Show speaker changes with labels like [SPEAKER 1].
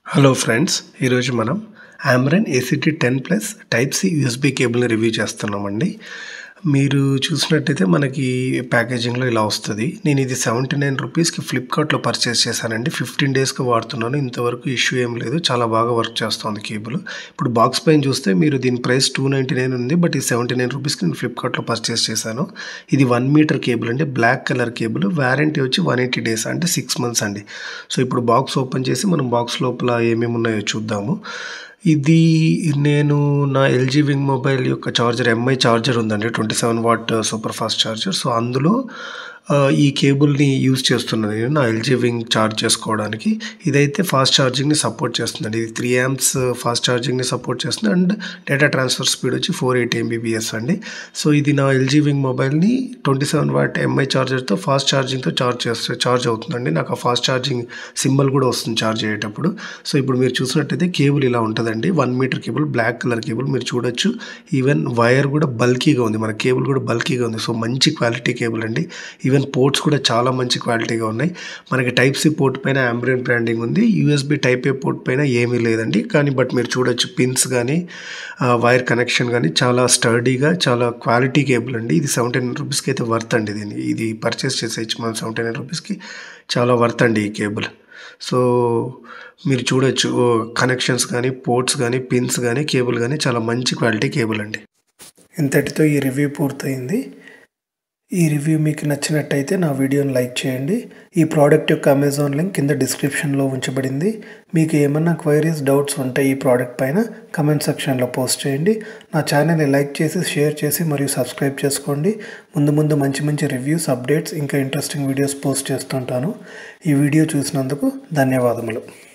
[SPEAKER 1] hello friends ఈరోజు మనం Ambrane ACT ten plus type C USB కేబుల్ని రివ్యూ చేస్తున్నామండి మీరు చూసినట్టయితే మనకి ప్యాకేజింగ్లో ఇలా వస్తుంది నేను ఇది సెవెంటీ నైన్ రూపీస్కి ఫ్లిప్కార్ట్లో పర్చేస్ చేశానండి ఫిఫ్టీన్ డేస్కి వాడుతున్నాను ఇంతవరకు ఇష్యూ ఏం లేదు చాలా బాగా వర్క్ చేస్తుంది కేబుల్ ఇప్పుడు బాక్స్ పైన చూస్తే మీరు దీని ప్రైస్ టూ నైంటీ నైన్ ఉంది బట్ ఈ సెవెంటీ నైన్ రూపీస్కి నేను ఫ్లిప్కార్ట్లో పర్చేస్ చేశాను ఇది వన్ మీటర్ కేబుల్ అండి బ్లాక్ కలర్ కేబుల్ వ్యారంటీ వచ్చి వన్ ఎయిటీ డేస్ అంటే సిక్స్ మంత్స్ అండి సో ఇప్పుడు బాక్స్ ఓపెన్ చేసి మనం బాక్స్ లోపల ఏమేమి ఉన్నాయో చూద్దాము ఇది నేను నా ఎల్జీ వింగ్ మొబైల్ యొక్క చార్జర్ ఎంఐ చార్జర్ ఉందండి twenty seven watt super fast charger so అందులో ఆ, ఈ కేబుల్ని యూజ్ చేస్తున్నాను నేను నా ఎల్జీ వింగ్ ఛార్జ్ చేసుకోవడానికి ఇదైతే ఫాస్ట్ ఛార్జింగ్ని సపోర్ట్ చేస్తుందండి ఇది త్రీ యామ్స్ ఫాస్ట్ ఛార్జింగ్ని సపోర్ట్ చేస్తుంది అండ్ డేటా ట్రాన్స్ఫర్ స్పీడ్ వచ్చి ఫోర్ ఎయిట్ ఎంబీబీఎస్ అండి సో ఇది నా ఎల్జీ వింగ్ మొబైల్ని ట్వంటీ సెవెన్ వాట్ ఎంఐ చార్జర్తో ఫాస్ట్ ఛార్జింగ్తో ఛార్జ్ చేస్తే ఛార్జ్ అవుతుందండి నాకు ఆ ఫాస్ట్ ఛార్జింగ్ సింబల్ కూడా వస్తుంది ఛార్జ్ అయ్యేటప్పుడు సో ఇప్పుడు మీరు చూసినట్టయితే కేబుల్ ఇలా ఉంటుందండి one metre cable black colour cable మీరు చూడొచ్చు ఈవెన్ వైర్ కూడా బల్కీగా ఉంది మన కేబుల్ కూడా బల్కీగా ఉంది సో మంచి క్వాలిటీ కేబుల్ అండి ఈవెన్ పోర్ట్స్ కూడా చాలా మంచి క్వాలిటీగా ఉన్నాయి మనకి టైప్ సి పోర్ట్ పైన ఆంబ్రియన్ బ్రాండింగ్ ఉంది యూఎస్బి టైప్ ఏ పోర్ట్ పైన ఏమీ లేదండి కానీ బట్ మీరు చూడొచ్చు పిన్స్ కానీ వైర్ కనెక్షన్ కానీ చాలా స్టడీగా చాలా క్వాలిటీ కేబుల్ అండి ఇది సెవెంటీ నైన్ రూపీస్కి అయితే వర్త్ అండి దీన్ని ఇది పర్చేస్ చేసేయచ్చు మనం సెవెంటీ నైన్ రూపీస్కి చాలా వర్త్ అండి ఈ కేబుల్ సో మీరు చూడొచ్చు కనెక్షన్స్ కానీ పోర్ట్స్ కానీ పిన్స్ కానీ కేబుల్ కానీ చాలా మంచి క్వాలిటీ కేబుల్ అండి ఇంతటితో ఈ రివ్యూ పూర్తయింది ఈ రివ్యూ మీకు నచ్చినట్టయితే నా వీడియోని లైక్ చేయండి ఈ ప్రోడక్ట్ యొక్క అమెజాన్ లింక్ కింద డిస్క్రిప్షన్లో ఉంచబడింది మీకు ఏమన్నా క్వైరీస్ డౌట్స్ ఉంటే ఈ ప్రోడక్ట్ పైన కమెంట్ సెక్షన్లో పోస్ట్ చేయండి నా ఛానల్ని లైక్ చేసి షేర్ చేసి మరియు సబ్స్క్రైబ్ చేసుకోండి ముందు ముందు మంచి మంచి రివ్యూస్ అప్డేట్స్ ఇంకా ఇంట్రెస్టింగ్ వీడియోస్ పోస్ట్ చేస్తుంటాను ఈ వీడియో చూసినందుకు ధన్యవాదములు